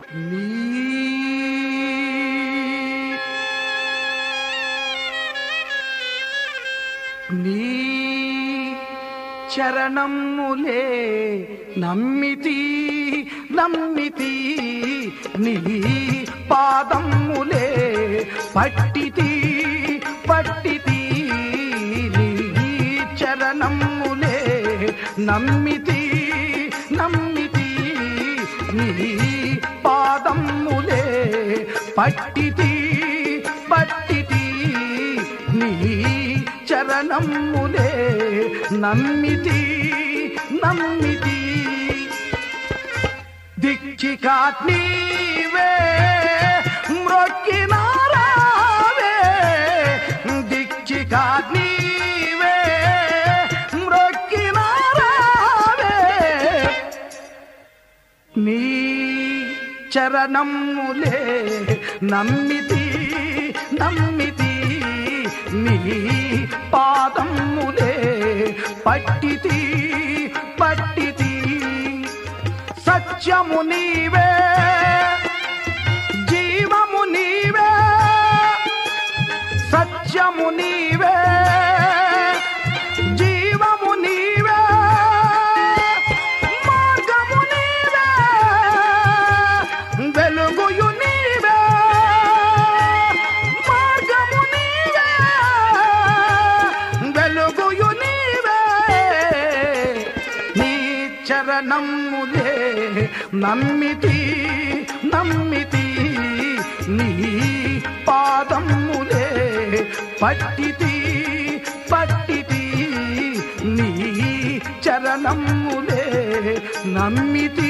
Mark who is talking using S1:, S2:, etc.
S1: నీ నీ చరణములే నమ్మితి నమ్మితి నీ పాదములే పట్టితి పట్టితి నీ చరణములే నమ్మితి నమ్మితి నీ పాదములే పట్టితి పట్టితి నీ చరణములే నమ్మితి నమ్మితి దిక్షికాట్ నీవే మ్రొక్కినారావే దిక్షికాట్ నీవే మ్రొక్కినారావే నీ చరణములే నమ్మితి నమ్మితి నీ పాదములే పట్టితి పట్టితి సత్యము నీవే జీవము నీవే సత్యము నీవే జీవము నీవే మార్గము నీవే వెలుగుయు నీవే మార్గము నీవే వెలుగుయు నీవే నీ చరణములే నమ్మితి నమ్మితి నీ పాదములే పట్టితి పట్టితి నీ చరణములే నమ్మితి